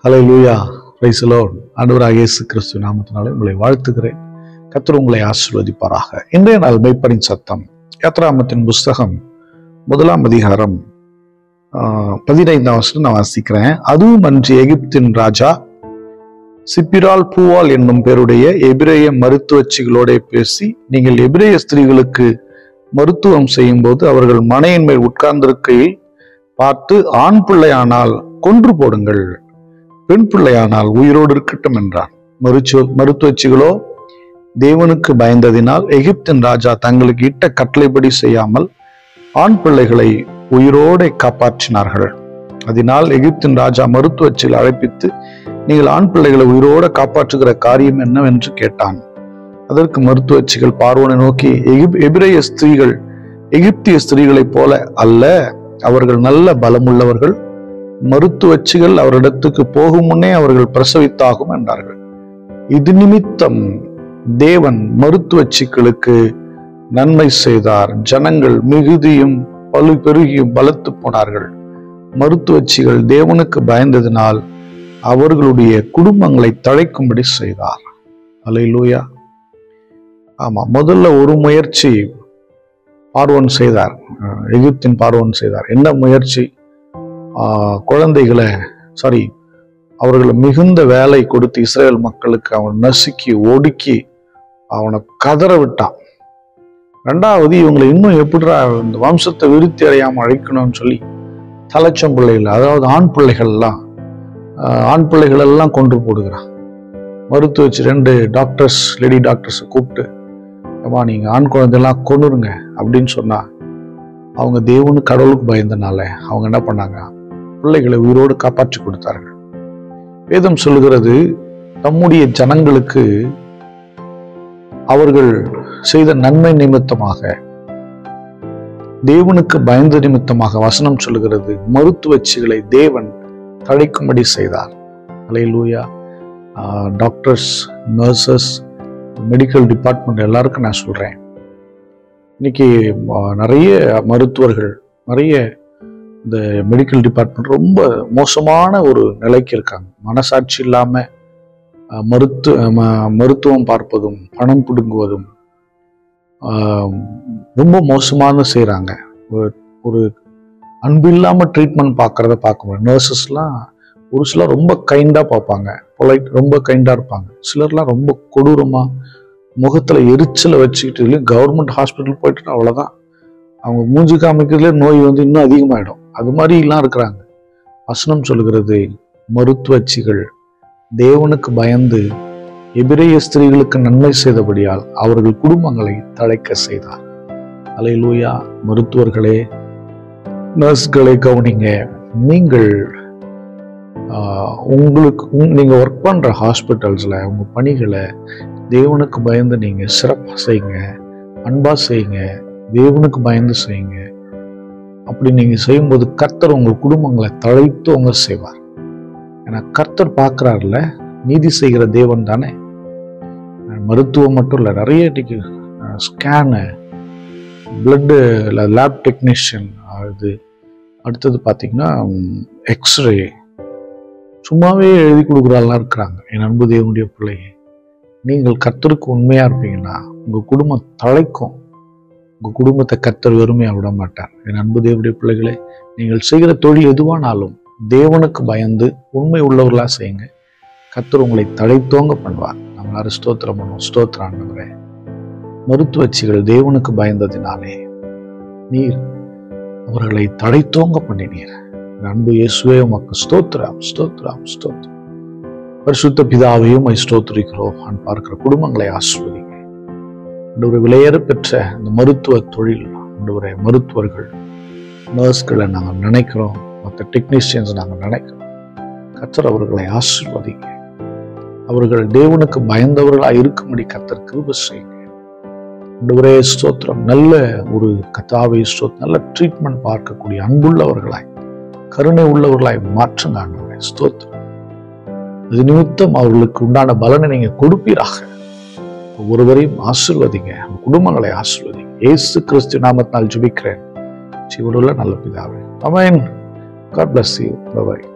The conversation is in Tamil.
ஹலோ லூயா பிரைசலோ ஆண்டவராக இயேசு கிறிஸ்து நாமத்தினாலே உங்களை வாழ்த்துகிறேன் கர்த்தர் உங்களை ஆசீர்வதிப்பாராக இன்றைய நாள் மெய்ப்பனின் சத்தம் யாத்ராமத்தின் புஸ்தகம் முதலாம் அதிகாரம் ஆஹ், பதினைந்தாம் வருஷம் நான் வாசிக்கிறேன் அதுவும் அன்று எகிப்தின் ராஜா சிப்பிரால் பூவால் என்னும் பேருடைய எபிரேய மருத்துவச்சிகளோட பேசி நீங்கள் எபிரேய ஸ்திரீகளுக்கு மருத்துவம் செய்யும் போது அவர்கள் மனையின் மேல் உட்கார்ந்திருக்கையில் பார்த்து ஆண் பிள்ளையானால் கொன்று போடுங்கள் பெண் பிள்ளையானால் உயிரோடு இருக்கட்டும் என்றார் மருத்துவ மருத்துவச்சிகளோ தேவனுக்கு பயந்ததினால் எகிப்தின் ராஜா தங்களுக்கு இட்ட கட்டளைப்படி செய்யாமல் ஆண் பிள்ளைகளை உயிரோടെ காப்பாற்றினார்கள் அதனால் எகிப்தின் ராஜா மருத்துவச்சிகள் அழைப்பித்து நீங்கள் ஆண் பிள்ளைகளை உயிரோட காப்பாற்றுகிற காரியம் என்னவென்று கேட்டான் அதற்கு மருத்துவச்சிகள் பார்வோனை நோக்கி எகிப் எபிரேய ஸ்திரீகள் எகிப்திய ஸ்திரீகளைப் போல அல்ல அவர்கள் நல்ல பலமுள்ளவர்கள் மருத்துவச்சிகள் அவரிடத்துக்கு போகும் முன்னே அவர்கள் பிரசவித்தாகும் என்றார்கள் இது நிமித்தம் தேவன் மருத்துவச்சிகளுக்கு நன்மை செய்தார் ஜனங்கள் மிகுதியும் பலு பெருகியும் பலத்து போனார்கள் மருத்துவச்சிகள் தேவனுக்கு பயந்ததினால் அவர்களுடைய குடும்பங்களை தழைக்கும்படி செய்தார் அல்லேலூயா ஆமா முதல்ல ஒரு முயற்சி பார்வன் செய்தார் அஹ் எகிப்தின் பார்வன் செய்தார் என்ன முயற்சி ஆஹ் குழந்தைகளை சாரி அவர்களை மிகுந்த வேலை கொடுத்து இஸ்ரேல் மக்களுக்கு அவன் நசுக்கி ஒடுக்கி அவனை கதற விட்டான் ரெண்டாவது இவங்களை இன்னும் எப்படிடா இந்த வம்சத்தை விருத்தி அடையாம அழைக்கணும்னு சொல்லி தலைச்சம் பிள்ளைகள் அதாவது ஆண் பிள்ளைகள் எல்லாம் ஆஹ் ஆண் பிள்ளைகள் எல்லாம் கொன்று போடுகிறான் மருத்துவ வச்சு ரெண்டு டாக்டர்ஸ் லேடி டாக்டர்ஸை கூப்பிட்டு ஏம்மா நீங்க ஆண் குழந்தையெல்லாம் கொன்னுருங்க அப்படின்னு சொன்னா அவங்க தேவனு கடவுளுக்கு பயந்தனால அவங்க என்ன பண்ணாங்க பிள்ளைகளை உயிரோடு காப்பாற்றி கொடுத்தார்கள் வேதம் சொல்லுகிறது நம்முடைய ஜனங்களுக்கு அவர்கள் செய்த நன்மை நிமித்தமாக தேவனுக்கு பயந்த நிமித்தமாக வசனம் சொல்லுகிறது மருத்துவச்சிகளை தேவன் தழைக்கும்படி செய்தார் அலையிலூயா டாக்டர்ஸ் நர்சஸ் மெடிக்கல் டிபார்ட்மெண்ட் எல்லாருக்கும் நான் சொல்றேன் இன்னைக்கு ஆஹ், நிறைய மருத்துவர்கள் நிறைய இந்த மெடிக்கல் டிபார்ட்மெண்ட் ரொம்ப மோசமான ஒரு நிலைக்கு இருக்காங்க மனசாட்சி இல்லாம ஆஹ், மருத்து ம- மருத்துவம் பார்ப்பதும் பணம் பிடுங்குவதும் ஆஹ், ரொம்ப மோசமான செய்கிறாங்க ஒரு அன்பு இல்லாம ட்ரீட்மெண்ட் பார்க்கறத பார்க்க முடியும் நர்சஸ்லாம் ஒரு சிலர் ரொம்ப கைண்டாக பார்ப்பாங்க பொலைட் ரொம்ப கைண்டாக இருப்பாங்க சிலர்லாம் ரொம்ப கொடூரமாக முகத்தில் எரிச்சலை வச்சுக்கிட்டு கவர்மெண்ட் ஹாஸ்பிட்டல் போயிட்டு அவ்வளோதான் அவங்க மூஞ்சி காமிக்கிறதுல நோய் வந்து இன்னும் அதிகமாயிடும் அது மாதிரிலாம் இருக்கிறாங்க வசனம் சொல்லுகிறது மருத்துவச்சிகள் தேவனுக்கு பயந்து எபிரேய ஸ்திரீகளுக்கு நன்மை செய்தபடியால் அவர்கள் குடும்பங்களை தழைக்க செய்தார் அலையிலூயா மருத்துவர்களே நர்ஸ்களை கவனிங்க நீங்கள் ஆஹ், உங்களுக்கு உங்- நீங்க ஒர்க் பண்ற ஹாஸ்பிட்டல்ஸ்ல உங்க பணிகளை தேவனுக்கு பயந்து நீங்க சிறப்பாக செய்யுங்க அன்பா செய்யுங்க தேவனுக்கு பயந்து செய்யுங்க அப்படி நீங்க செய்யும்போது கர்த்தர் உங்கள் குடும்பங்களை தழைத்தோங்க செய்வார் ஏன்னா கர்த்தர் பார்க்கறாருல நீதி செய்கிற தேவன் தானே மருத்துவம் மட்டும் இல்லை நிறைய இன்னைக்கு ஸ்கேனு பிளட்டு லேப் டெக்னீஷியன் இது அடுத்தது பார்த்தீங்கன்னா எக்ஸ்ரே சும்மாவே எழுதி கொடுக்குறாலாம் இருக்கிறாங்க என் அன்பு தேவனுடைய பிள்ளையே நீங்கள் கர்த்தருக்கு உண்மையா இருப்பீங்கன்னா உங்க குடும்பம் தழைக்கும் உங்க குடும்பத்தை கர்த்தர் வெறுமையா விட மாட்டார் என் அன்பு தேவனுடைய பிள்ளைகளே நீங்கள் செய்கிற தொழில் எதுவானாலும் தேவனுக்கு பயந்து உண்மை உள்ளவர்களா செய்யுங்க கர்த்தர் உங்களை தழைத்தோங்க பண்ணுவார் நம்மளால ஸ்தோத்திரம் பண்ணுவோம் ஸ்தோத்திரம் ஆண்டவரே மருத்துவச்சிகள் தேவனுக்கு பயந்ததினாலே நீர் அவர்களை தழைத்தோங்க பண்ணினீர் என் அன்பு இயேசுவே உமக்கு ஸ்தோத்திரம் ஸ்தோத்திரம் ஸ்தோத்திரம் பரிசுத்த பிதாவையும் உம்மை ஸ்தோத்திரிக்கிறோம் நான் பார்க்கிற குடும்பங்களை ஆசிர்வதிங்க ஒரு விலையேற பெற்ற இந்த மருத்துவ தொழில் ஒரு மருத்துவர்கள் நர்ஸ்களை நாங்கள் நினைக்கிறோம் மற்ற டெக்னீஷியன்ஸ் நாங்கள் நினைக்கிறோம் கர்த்தர் அவர்களை ஆசிர்வதிங்க அவர்கள் தேவனுக்கு பயந்தவர்களாக இருக்கும்படி கர்த்தர் கிருப செய்யுங்க ஆண்டவரே ஸ்தோத்திரம் நல்ல ஒரு கத்தாவை ஸ்தோத் நல்ல ட்ரீட்மெண்ட் பார்க்கக்கூடிய அன்புள்ளவர்களாய் கருணை உள்ளவர்களாய் மாற்றுங்க ஆண்டவரே ஸ்தோத்திரம் அது நிமித்தம் அவர்களுக்கு உண்டான பலனை நீங்க கொடுப்பீராக ஒவ்வொருவரையும் ஆசிர்வதிங்க உங்க குடும்பங்களை ஆசிர்வதிங்க இயேசு கிறிஸ்து நாமத்தினால் ஜெபிக்கிறேன் ஜீவனுள்ள நல்ல பிதாவே அமேன் God bless you bye bye